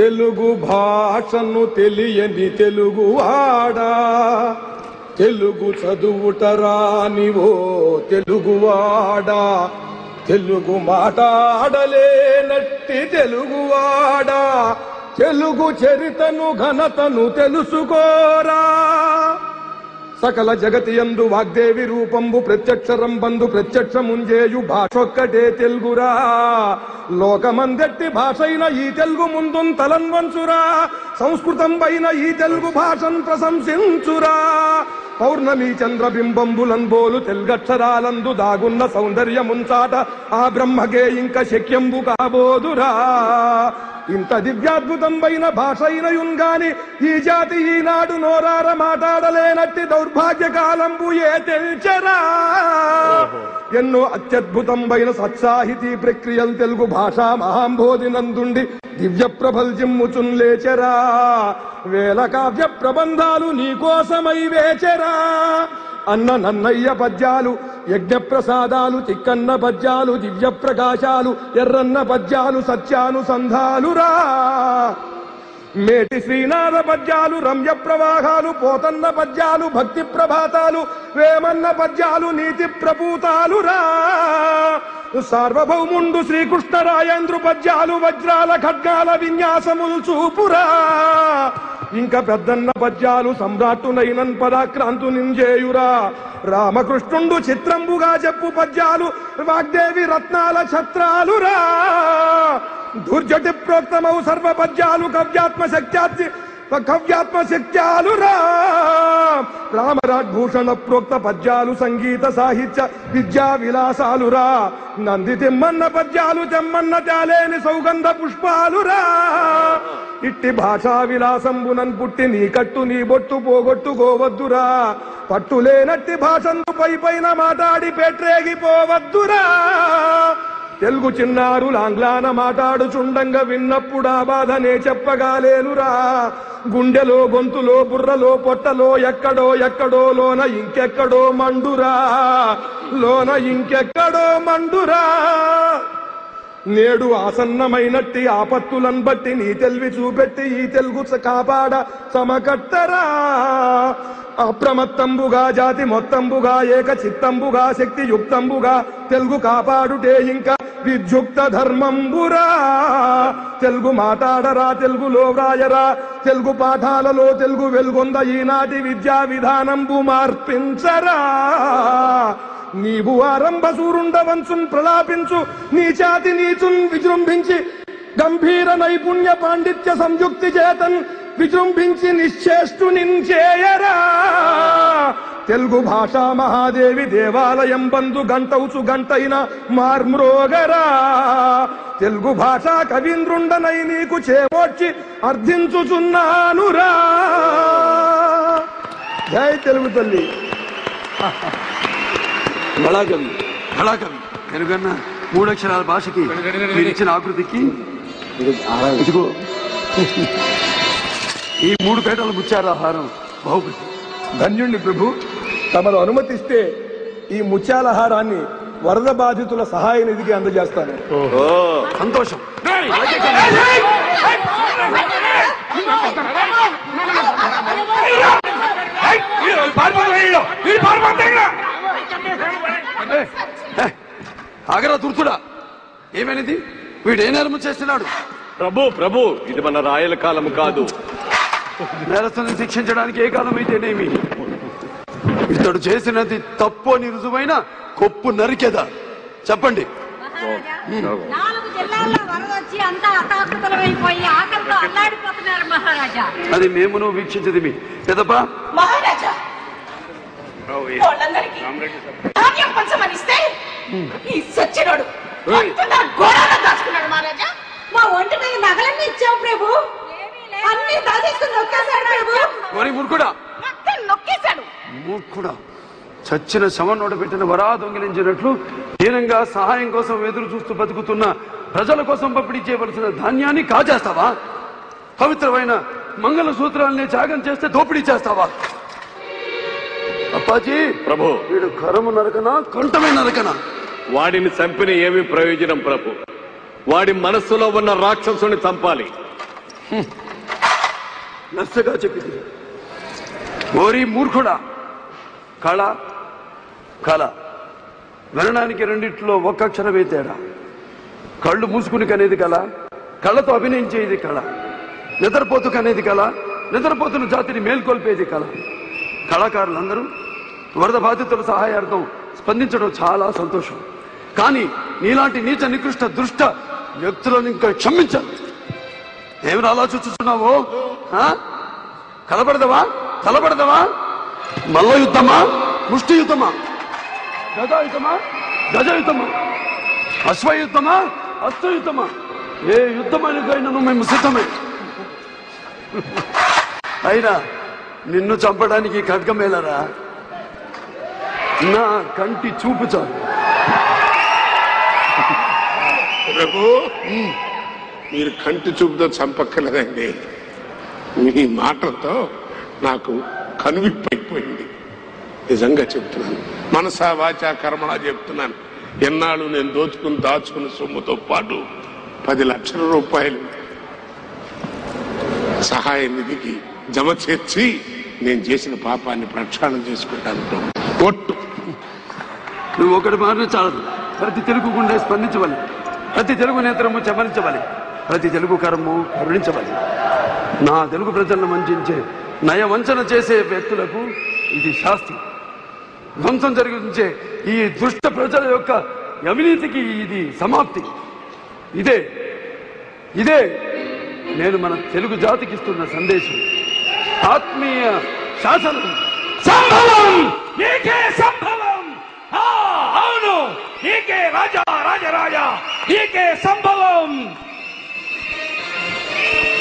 తెలుగు భాషను తెలియని తెలుగువాడా తెలుగు చదువుటరానివో తెలుగువాడా తెలుగు మాటాడలేనట్టి తెలుగువాడా తెలుగు చరితను ఘనతను తెలుసుకోరా సకల జగతి యందు వాగ్దేవి రూపంబు ప్రత్యక్షరం బంధు ప్రత్యక్షముంజేయు భాషొక్కటే తెలుగురా లోకమందెట్టి భాషైన ఈ తెలుగు ముందు తలన్వంచురా సంస్కృతం పైన ఈ తెలుగు భాషను ప్రశంసించురా పౌర్ణమి చంద్రబింబంబులంబోలు తెల్గక్షరాలందు దాగున్న సౌందర్యముంచాట ఆ బ్రహ్మకే ఇంక శక్యంబు కాబోదురా ఇంత దివ్యాద్భుతంపైన భాష అయినయుంగాని ఈ జాతి ఈనాడు నోరార మాట్లాడలేనట్టి దౌర్భాగ్య కాలంబు ఏ తెల్చరా ఎన్నో అత్యద్భుతంపైన సత్సాహితీ ప్రక్రియలు తెలుగు భాషా మహాంబోధి నందుండి దివ్య ప్రభల్జిమ్ముచున్ లేచరా వేల కావ్య ప్రబంధాలు నీకోసమై వేచరా అన్న నన్నయ్య పద్యాలు యజ్ఞ ప్రసాదాలు తిక్కన్న పద్యాలు దివ్య ప్రకాశాలు ఎర్రన్న పద్యాలు సత్యానుసంధాలురా మేటి శ్రీనాథ పద్యాలు రమ్య ప్రవాహాలు పోతన్న పద్యాలు భక్తి ప్రభాతాలు వేమన్న పద్యాలు నీతి ప్రపూతాలురా సార్వభౌముండు శ్రీకృష్ణరాయేంద్రు పద్యాలు వజ్రాల ఖడ్గాల విన్యాసములు చూపురా ఇంకా పెద్దన్న పద్యాలు సమ్రాట్టునైనన్ పదాక్రాంతు నింజేయురా రామకృష్ణుండు చిత్రంబుగా చెప్పు పద్యాలు వాగ్దేవి రత్నాల ఛత్రాలురా దుర్జటి ప్రోక్తమౌ సర్వ పద్యాలు కవ్యాత్మ శక్త్యాత్మి కవ్యాత్మ శక్త్యాలురా రామరాజ్భూషణ ప్రోక్త పద్యాలు సంగీత సాహిత్య విద్యా విలాసాలురా నంది తిమ్మన్న పద్యాలు తెమ్మన్న తేలేని సౌగంధ పుష్పాలురా ఇట్టి భాషా విలాసంబునన్ పుట్టి నీ కట్టు నీ బొట్టు పోగొట్టుకోవద్దురా పట్టులేనట్టి భాషను పై పైన మాట్లాడి పెట్టేగిపోవద్దురా తెలుగు చిన్నారు లాంగ్లాన మాట్లాడుచుండంగా విన్నప్పుడు ఆ బాధనే చెప్పగాలేనురా గుండెలో గొంతులో బుర్రలో పొట్టలో ఎక్కడో ఎక్కడో లోన ఇంకెక్కడో మండురా లోన ఇంకెక్కడో మండురా నేడు ఆసన్నమైనట్టి ఆపత్తులను బట్టి నీ తెలివి చూపెట్టి ఈ తెలుగు స- కాపాడ సమకట్టరా అప్రమత్తంబుగా జాతి మొత్తంబుగా ఏక చిత్తంబుగా శక్తి యుక్తంబుగా తెలుగు కాపాడుటే ఇంకా విద్యుక్త ధర్మంబురా తెలుగు మాట్లాడరా తెలుగులో రాయరా తెలుగు పాఠాలలో తెలుగు వెలుగొంద ఈనాటి విద్యా విధానంబు మార్పించరా నీవు ఆరంభ సూరుండవంచున్ ప్రలాపించు నీ జాతి నీచున్ విజృంభించి గంభీర నైపుణ్య పాండిత్య సంయుక్తి చేతన్ విజృంభించి నిశ్చేష్టు నించేయరా తెలుగు భాషా మహాదేవి దేవాలయం బంధు గంటవుచు గంటైన మార్మ్రోగరా తెలుగు భాషా కవీంద్రుండనై నీకు చేవోడ్చి అర్థించుచున్నానురా జై తెలుగు తల్లి కళాకవి కళాకవి తెలుగన్న మూడక్షరాల భాషకి మీరు ఇచ్చిన ఆకృతికి ఇదిగో ఈ మూడు పేటల ముత్యారాహారం బాహుబలి ధన్యుణ్ణి ప్రభు తమరు అనుమతిస్తే ఈ ముత్యాలహారాన్ని వరద బాధితుల సహాయ నిధికి అందజేస్తాను సంతోషం ఆగరా దుర్తుడా ఏమైనది వీడు ఏ నేరము చేస్తున్నాడు ప్రభు ప్రభు ఇది మన రాయల కాలము కాదు నేరస్తులను శిక్షించడానికి ఏ కాలం అయితేనేమి ఇతడు చేసినది తప్పు అని రుజువైన కొప్పు నరికెదా చెప్పండి మహారాజా, నాలుగు జిల్లాల్లో వరద వచ్చి అంతా అతాకృతమైపోయి ఆకలితో అల్లాడిపోతున్నారు మహారాజా అది మేమును వీక్షించదిమి పెదపా మహారాజా వాళ్ళందరికీ ధాన్యం పంచమనిస్తే ఈ సచ్చినోడు మొత్తం గోడలో దాచుకున్నాడు మహారాజా మా ఒంటి మీద నగలన్నీ ఇచ్చావు ప్రభు అన్ని దాచేసుకుని ఒకేసారి ప్రభు మరి మురుకుడా మొత్తం నొక్కేశాడు మూర్ఖుడా చచ్చిన శవం నోట పెట్టిన వరా దొంగిలించినట్లు హీనంగా సహాయం కోసం ఎదురు చూస్తూ బతుకుతున్న ప్రజల కోసం పంపిణీ చేయవలసిన ధాన్యాన్ని కాజేస్తావా పవిత్రమైన మంగళ సూత్రాల్ని త్యాగం చేస్తే దోపిడీ చేస్తావా అప్పాజీ ప్రభు వీడు కరము నరకనా కంఠమే నరకనా వాడిని చంపిన ఏమి ప్రయోజనం ప్రభు వాడి మనస్సులో ఉన్న రాక్షసుని చంపాలి నచ్చగా చెప్పింది ఓరి మూర్ఖుడా కళ కళ వినడానికి రెండిట్లో ఒక్క అక్షరమే తేడా కళ్ళు మూసుకుని కనేది కళ కళ్ళతో అభినయించేది కళ నిద్రపోతు కనేది కళ నిద్రపోతున్న జాతిని మేల్కొల్పేది కళ కళాకారులందరూ వరద బాధితుల సహాయార్థం స్పందించడం చాలా సంతోషం కానీ నీలాంటి నీచ నికృష్ట దుష్ట వ్యక్తులను ఇంకా క్షమించాలి ఏమి అలా చూస్తున్నావు కలబడదవా తలబడదవా మల్ల యుద్ధమా ముష్టి యుద్ధమా గదాయుద్ధమా గజయుద్ధమా అశ్వయుద్ధమా అశ్వయుద్ధమా ఏ యుద్ధమైనకైనా మేము సిద్ధమే అయినా నిన్ను చంపడానికి ఖడ్గమేలరా నా కంటి చూపు చాలు ప్రభు మీరు కంటి చూపుతో చంపక్కర్లేదండి మీ మాటలతో నాకు కనువిప్పైపోయింది నిజంగా చెప్తున్నాను మనసా వాచా కర్మలా చెప్తున్నాను ఎన్నాళ్ళు నేను దోచుకుని దాచుకున్న సొమ్ముతో పాటు పది లక్షల రూపాయలు సహాయ నిధికి జమ చేర్చి నేను చేసిన పాపాన్ని ప్రక్షాళన చేసుకుంటాను ప్రభు ఒట్టు నువ్వు ఒకటి మారిన చాలదు ప్రతి తెలుగు గుండె స్పందించవాలి ప్రతి తెలుగు నేత్రము చమరించవాలి ప్రతి తెలుగు కరము కరుణించవాలి నా తెలుగు ప్రజలను వంచే నయ వంచన చేసే వ్యక్తులకు ఇది శాస్త్రం ధ్వంసం జరిగించే ఈ దుష్ట ప్రజల యొక్క అవినీతికి ఇది సమాప్తి ఇదే ఇదే నేను మన తెలుగు జాతికి ఇస్తున్న సందేశం ఆత్మీయ శాసనం సంభవం నీకే సంభవం ఆ, అవును నీకే రాజా రాజరాజా నీకే సంభవం